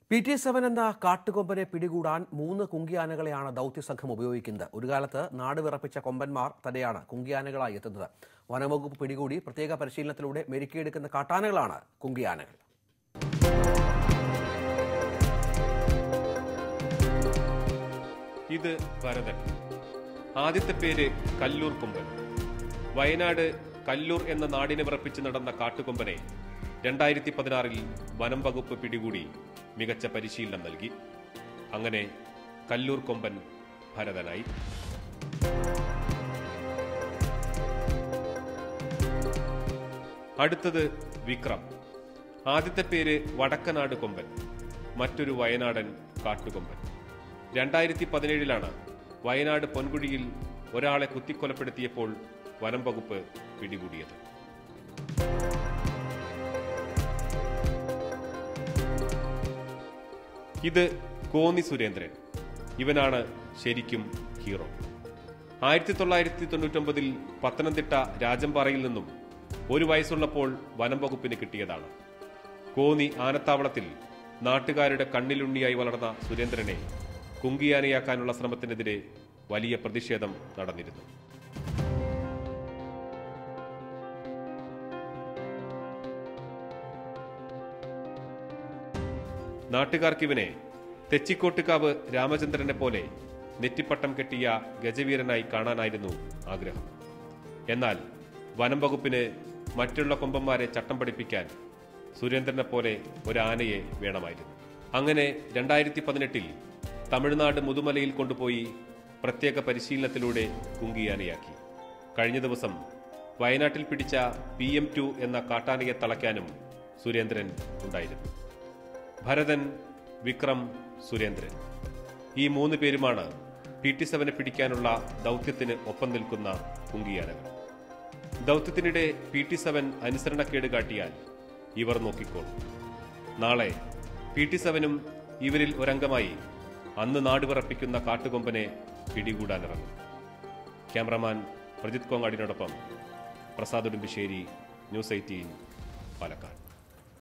P T seven എന്ന കാട്ടുകൊമ്പനെ പിടികൂടാൻ മൂന്ന് കുങ്കിയാനകളെയാണ് ദൗത്യസംഘം ഉപയോഗിക്കുന്നത് ഒരു കാലത്ത് നാട് വിറപ്പിച്ച കൊമ്പന്മാർ തന്നെയാണ് കുങ്കിയാനകളായി എത്തുന്നത് വനംവകുപ്പ് പിടികൂടി പ്രത്യേക പരിശീലനത്തിലൂടെ മെരുക്കിയെടുക്കുന്ന കാട്ടാനകളാണ് കുങ്കിയാനകൾ ഇത് ഭരതൻ ആദ്യത്തെ പേര് കല്ലൂർ കൊമ്പൻ വയനാട് കല്ലൂർ എന്ന നാടിനെ വിറപ്പിച്ച് നടന്ന കാട്ടുകൊമ്പനെ രണ്ടായിരത്തി പതിനാറിൽ വനം വകുപ്പ് പിടികൂടി മികച്ച പരിശീലനം നൽകി അങ്ങനെ കല്ലൂർ കൊമ്പൻ ഭരതനായി അടുത്തത് വിക്രം ആദ്യത്തെ പേര് വടക്കനാട് കൊമ്പൻ മറ്റൊരു വയനാടൻ കാട്ടുകൊമ്പൻ രണ്ടായിരത്തി പതിനേഴിലാണ് വയനാട് പൊൻകുഴിയിൽ ഒരാളെ കുത്തിക്കൊലപ്പെടുത്തിയപ്പോൾ വനം വകുപ്പ് പിടികൂടിയത് ഇത് കോന്നി സുരേന്ദ്രൻ ഇവനാണ് ശരിക്കും ഹീറോ ആയിരത്തി തൊള്ളായിരത്തി തൊണ്ണൂറ്റൊമ്പതിൽ പത്തനംതിട്ട രാജംപാറയിൽ നിന്നും ഒരു വയസ്സുള്ളപ്പോൾ വനം വകുപ്പിന് കിട്ടിയതാണ് കോന്നി ആനത്താവളത്തിൽ നാട്ടുകാരുടെ കണ്ണിലുണ്ണിയായി വളർന്ന സുരേന്ദ്രനെ കുങ്കിയാനയാക്കാനുള്ള ശ്രമത്തിനെതിരെ വലിയ പ്രതിഷേധം നടന്നിരുന്നു നാട്ടുകാർക്കിവനെ തെച്ചിക്കോട്ടുകാവ് രാമചന്ദ്രനെ പോലെ നെറ്റിപ്പട്ടം കെട്ടിയ ഗജവീരനായി കാണാനായിരുന്നു ആഗ്രഹം എന്നാൽ വനം വകുപ്പിന് മറ്റുള്ള കൊമ്പന്മാരെ ചട്ടം പഠിപ്പിക്കാൻ സുരേന്ദ്രനെ പോലെ ഒരു ആനയെ വേണമായിരുന്നു അങ്ങനെ രണ്ടായിരത്തി പതിനെട്ടിൽ തമിഴ്നാട് മുതുമലയിൽ കൊണ്ടുപോയി പ്രത്യേക പരിശീലനത്തിലൂടെ കുങ്കിയാനയാക്കി കഴിഞ്ഞ ദിവസം വയനാട്ടിൽ പിടിച്ച പി എം ടു എന്ന കാട്ടാനയെ തളയ്ക്കാനും സുരേന്ദ്രൻ ഉണ്ടായിരുന്നു ഭരതൻ വിക്രം സുരേന്ദ്രൻ ഈ മൂന്ന് പേരുമാണ് പി ടി സെവനെ പിടിക്കാനുള്ള ദൗത്യത്തിന് ഒപ്പം നിൽക്കുന്ന കുങ്കിയാനകൾ ദൗത്യത്തിനിടെ പി ടി സെവൻ അനുസരണക്കേട് കാട്ടിയാൽ ഇവർ നോക്കിക്കോളും നാളെ പി ടി സെവനും ഇവരിൽ ഒരംഗമായി അന്ന് നാടുവിറപ്പിക്കുന്ന കാട്ടുകൊമ്പനെ പിടികൂടാനിറങ്ങും ക്യാമറമാൻ പ്രജിത് കോങ്ങാടിനോടൊപ്പം പ്രസാദ് ഉടുമ്പിശ്ശേരി ന്യൂസ് എയ്റ്റീൻ പാലക്കാട്